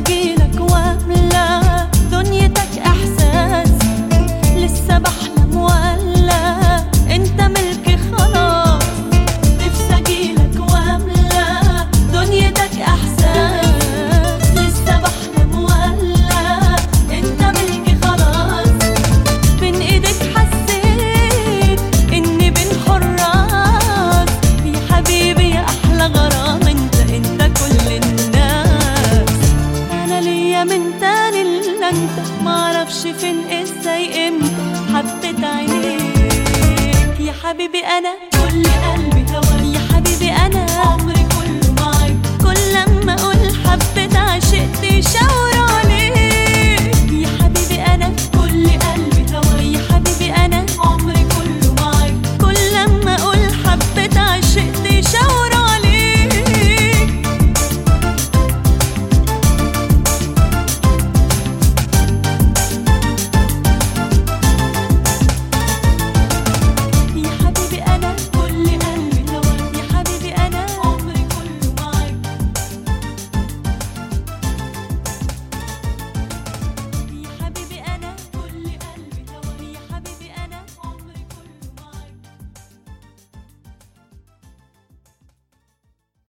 اجيلك واملا دنيتك احساس لسه بحلم ولا انت ملكي خلاص نفسي اجيلك واملا دنيتك احساس لسه بحلم ولا انت ملكي خلاص بين ايدك حسيت اني بين حراس يا حبيبي يا احلى غرام انت انت كل الناس انا ليا من تاني الا انت معرفش فين ازاي امتى حبيت عينيك يا حبيبي انا